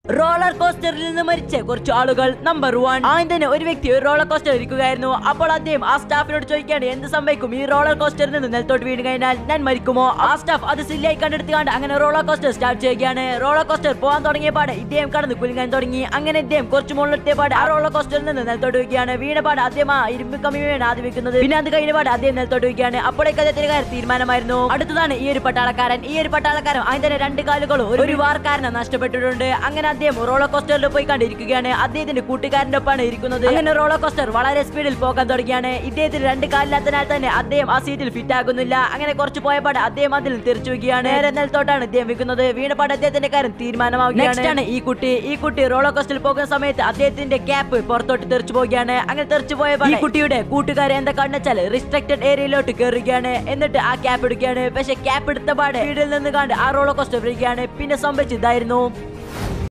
roller കോസ്റ്ററിൽ നിന്ന് മരിച്ച കുറച്ച് ആളുകൾ നമ്പർ വൺ ആദ്യം തന്നെ ഒരു വ്യക്തി ഒരു റോളർ കോസ്റ്റർ ഇരിക്കുകയായിരുന്നു അപ്പോൾ അദ്ദേഹം ആ സ്റ്റാഫിനോട് ചോദിക്കുകയാണ് എന്ത് സംഭവിക്കും ഈ റോളർ കോസ്റ്ററിൽ നിന്ന് നിലത്തോട്ട് വീണ് കഴിഞ്ഞാൽ ഞാൻ മരിക്കുമോ ആ സ്റ്റാഫ് അത് സില്ലായി കണ്ടെടുത്തുകൊണ്ട് അങ്ങനെ റോളർ കോസ്റ്റർ സ്റ്റാർട്ട് ചെയ്യുകയാണ് റോളർ കോസ്റ്റർ പോകാൻ തുടങ്ങിയ പാടെ ഇദ്ദേഹം കടന്ന് കുലുങ്ങാൻ തുടങ്ങി അങ്ങനെ ഇദ്ദേഹം കുറച്ച് മുകളിലെത്തിയ പാടെ ആ റോളർ കോസ്റ്ററിൽ നിന്ന് നിലത്തോട്ട് വയ്ക്കുകയാണ് വീണ പാടെ അദ്ദേഹം ആ ഇരുമ്പ് കമ്മിയാണ് ആദ്യം വെക്കുന്നത് പിന്നെ അത് കഴിഞ്ഞ പാടെ അദ്ദേഹം നിലത്തോട്ട് വയ്ക്കുകയാണ് അപ്പോഴേക്ക് അദ്ദേഹത്തിന്റെ കാര്യം തീരുമാനമായിരുന്നു അടുത്തതാണ് ഈ ഒരു പട്ടാളക്കാരൻ ഈ ഒരു പട്ടാളക്കാരൻ അതിന്റെ തന്നെ രണ്ട് കാലുകളും ഒരു- ഒരു വാർക്കാരനെ നഷ്ടപ്പെട്ടിട്ടുണ്ട് അങ്ങനെ അദ്ദേഹം റോളർ കോസ്റ്ററിൽ പോയി കണ്ടിരിക്കുകയാണ് അദ്ദേഹത്തിന്റെ കൂട്ടുകാരന്റെ ഒപ്പമാണ് ഇരിക്കുന്നത് അങ്ങനെ റോളർ കോസ്റ്റർ വളരെ സ്പീഡിൽ പോകാൻ തുടങ്ങിയാണ് ഇദ്ദേഹത്തിന് രണ്ട് കാലില്ലാത്തതിനാൽ തന്നെ അദ്ദേഹം ആ സീറ്റിൽ ഫിറ്റ് ആകുന്നില്ല അങ്ങനെ കുറച്ച് പോയപാട് അദ്ദേഹം അതിൽ തിരിച്ചു വയ്ക്കുകയാണ് നേരെ നിലത്തോട്ടാണ് ഇദ്ദേഹം വെക്കുന്നത് വീണപാട് അദ്ദേഹത്തിന്റെ കാര്യം തീരുമാനമാവുകയാണ് Next ആണ് ഈ കുട്ടി ഈ കുട്ടി റോളർ കോസ്റ്ററിൽ പോകുന്ന സമയത്ത് അദ്ദേഹത്തിന്റെ ക്യാപ്പ് പുറത്തോട്ട് തെറിച്ചു പോവുകയാണ് അങ്ങനെ തെറിച്ചു പോയപാട് ഈ കുട്ടിയുടെ കൂട്ടുകാരെ എന്താ കണ്ടെച്ചാൽ റിസ്ട്രിക്റ്റഡ് ഏരിയയിലോട്ട് കയറുകയാണ് എന്നിട്ട് ആ ക്യാപ്പ് എടുക്കുകയാണ് പക്ഷെ ക്യാപ്പ് എടുത്ത പാടെ വീടിൽ നിന്ന് കണ്ട് ആ റോളർ കോസ്റ്റർ വരികയാണ് പിന്നെ സംഭവിച്ചതായിരുന്നു